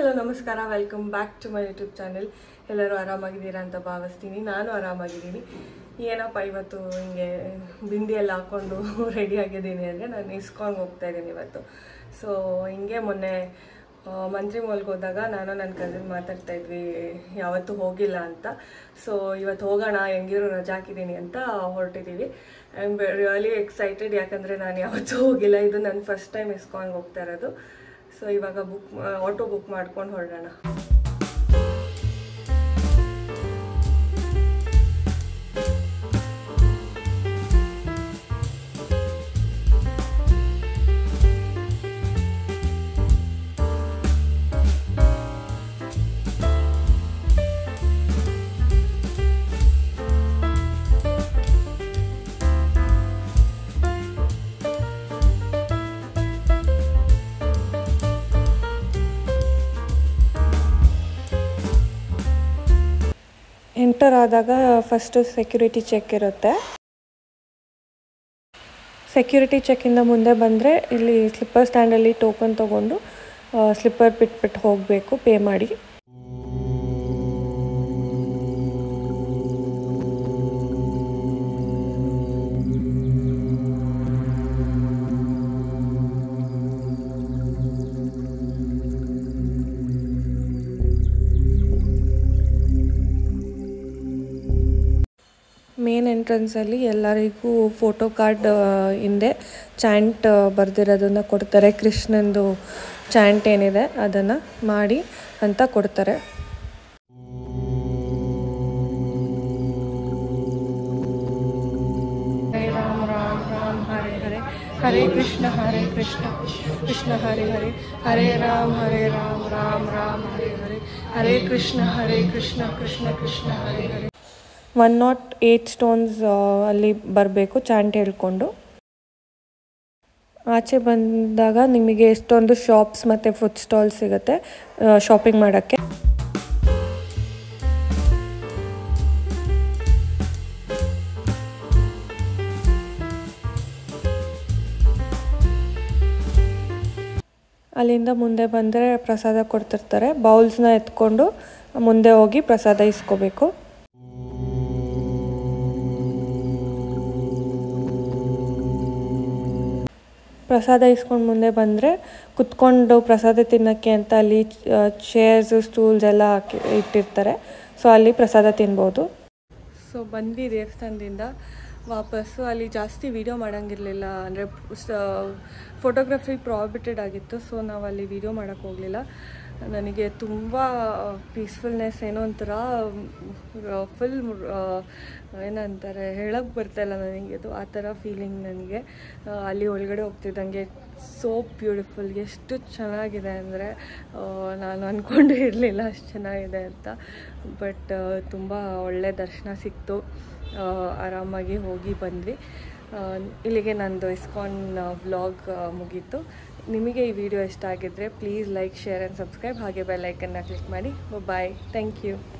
hello ನಮಸ್ಕಾರ welcome back to my YouTube channel ಎಲ್ಲರೂ ಆರಾಮಾಗಿದ್ದೀರಾ ಅಂತ ಭಾವಿಸ್ತೀನಿ ನಾನು ಆರಾಮಾಗಿದ್ದೀನಿ ಏನಪ್ಪ ಇವತ್ತು ಹಿಂಗೆ ಬಿಂದಿ ಎಲ್ಲ ಹಾಕ್ಕೊಂಡು ರೆಡಿ ಆಗಿದ್ದೀನಿ ಅಂದರೆ ನಾನು ಇಸ್ಕೊಂಡು ಹೋಗ್ತಾ ಇದ್ದೀನಿ ಇವತ್ತು ಸೊ ಹಿಂಗೆ ಮೊನ್ನೆ ಆ, ಮಂತ್ರಿ ಮಾಲ್ಗೆ ಹೋದಾಗ ನಾನು ನನ್ನ ಕಸಿನ್ ಮಾತಾಡ್ತಾ ಇದ್ವಿ ಯಾವತ್ತೂ ಹೋಗಿಲ್ಲ ಅಂತ ಸೊ ಇವತ್ತು ಹೋಗೋಣ ಹೆಂಗಿರೋ ರಜಾ ಹಾಕಿದ್ದೀನಿ ಅಂತ ಹೊರಟಿದ್ದೀವಿ ಐ ಆಮ್ ರಿಯಲಿ ಎಕ್ಸೈಟೆಡ್ ಯಾಕಂದರೆ ನಾನು ಯಾವತ್ತೂ ಹೋಗಿಲ್ಲ ಇದು ನನ್ನ ಫಸ್ಟ್ ಟೈಮ್ ಇಸ್ಕೊಂಡು ಹೋಗ್ತಾ ಇರೋದು ಸೊ ಇವಾಗ ಬುಕ್ ಆಟೋ ಬುಕ್ ಮಾಡ್ಕೊಂಡು ಹೊರಡೋಣ ಎಂಟರ್ ಆದಾಗ ಫಸ್ಟು ಸೆಕ್ಯೂರಿಟಿ ಚೆಕ್ ಇರುತ್ತೆ ಸೆಕ್ಯೂರಿಟಿ ಚೆಕ್ಕಿಂದ ಮುಂದೆ ಬಂದರೆ ಇಲ್ಲಿ ಸ್ಲಿಪ್ಪರ್ ಸ್ಟ್ಯಾಂಡಲ್ಲಿ ಟೋಕನ್ ತೊಗೊಂಡು ಸ್ಲಿಪ್ಪರ್ ಬಿಟ್ಬಿಟ್ಟು ಹೋಗಬೇಕು ಪೇ ಮಾಡಿ ಮೇನ್ ಎಂಟ್ರೆನ್ಸಲ್ಲಿ ಎಲ್ಲರಿಗೂ ಫೋಟೋ ಕಾರ್ಡ್ ಹಿಂದೆ ಚಾಂಟ್ ಬರೆದಿರೋದನ್ನು ಕೊಡ್ತಾರೆ ಕೃಷ್ಣಂದು ಚಾಂಟ್ ಏನಿದೆ ಅದನ್ನು ಮಾಡಿ ಅಂತ ಕೊಡ್ತಾರೆ Hare Rama Rama Rama Hare Hare Hare Krishna Hare Krishna Krishna Hare Hare Hare Rama Hare Rama Rama Rama Hare Hare Hare Krishna Hare Krishna Krishna Krishna Hare Hare one nought eight stones ಅಲ್ಲಿ ಬರಬೇಕು ಚಾಂಟ್ ಹೇಳ್ಕೊಂಡು ಆಚೆ ಬಂದಾಗ ನಿಮಗೆ ಎಷ್ಟೊಂದು ಶಾಪ್ಸ್ ಮತ್ತು ಫುಡ್ ಸ್ಟಾಲ್ಸ್ ಸಿಗುತ್ತೆ ಶಾಪಿಂಗ್ ಮಾಡೋಕ್ಕೆ ಅಲ್ಲಿಂದ ಮುಂದೆ ಬಂದರೆ ಪ್ರಸಾದ ಕೊಡ್ತಿರ್ತಾರೆ ಬೌಲ್ಸ್ನ ಎತ್ಕೊಂಡು ಮುಂದೆ ಹೋಗಿ ಪ್ರಸಾದ ಇಸ್ಕೋಬೇಕು ಪ್ರಸಾದ ಇಸ್ಕೊಂಡು ಮುಂದೆ ಬಂದರೆ ಕುತ್ಕೊಂಡು ಪ್ರಸಾದ ತಿನ್ನೋಕ್ಕೆ ಅಂತ ಅಲ್ಲಿ ಚೇರ್ಸ್ ಸ್ಟೂಲ್ಸ್ ಎಲ್ಲ ಹಾಕಿ ಇಟ್ಟಿರ್ತಾರೆ ಸೊ ಅಲ್ಲಿ ಪ್ರಸಾದ ತಿನ್ಬೋದು ಸೊ ಬಂದ್ವಿ ದೇವಸ್ಥಾನದಿಂದ ವಾಪಸ್ಸು ಅಲ್ಲಿ ಜಾಸ್ತಿ ವೀಡಿಯೋ ಮಾಡೋಂಗಿರಲಿಲ್ಲ ಅಂದರೆ ಫೋಟೋಗ್ರಫಿ ಪ್ರಾಬಿಟೆಡ್ ಆಗಿತ್ತು ಸೊ ನಾವು ಅಲ್ಲಿ ವೀಡಿಯೋ ಮಾಡೋಕ್ಕೆ ಹೋಗಲಿಲ್ಲ ನನಗೆ ತುಂಬ ಪೀಸ್ಫುಲ್ನೆಸ್ ಏನೋ ಒಂಥರ ಫುಲ್ ಏನಂತಾರೆ ಹೇಳೋಕ್ಕೆ ಬರ್ತಾಯಿಲ್ಲ ನನಗೆ ಅದು ಆ ಥರ ಫೀಲಿಂಗ್ ನನಗೆ ಆ, ಅಲ್ಲಿ ಒಳಗಡೆ ಹೋಗ್ತಿದ್ದಂಗೆ ಸೋ ಬ್ಯೂಟಿಫುಲ್ ಎಷ್ಟು ಚೆನ್ನಾಗಿದೆ ಅಂದರೆ ನಾನು ಅಂದ್ಕೊಂಡು ಇರಲಿಲ್ಲ ಅಷ್ಟು ಚೆನ್ನಾಗಿದೆ ಅಂತ ಬಟ್ ತುಂಬ ಒಳ್ಳೆ ದರ್ಶನ ಸಿಕ್ತು ಆ, ಆರಾಮಾಗಿ ಹೋಗಿ ಬಂದ್ವಿ ಆ, ಇಲ್ಲಿಗೆ ನಂದು ಇಸ್ಕಾನ್ ವ್ಲಾಗ್ ಮುಗೀತು ನಿಮಗೆ ಈ ವಿಡಿಯೋ ಇಷ್ಟ ಆಗಿದ್ದರೆ please like share and subscribe ಹಾಗೆ ಬೆಲ್ ಐಕನ್ನ ಕ್ಲಿಕ್ ಮಾಡಿ ಬಾಯ್ ಥ್ಯಾಂಕ್ ಯು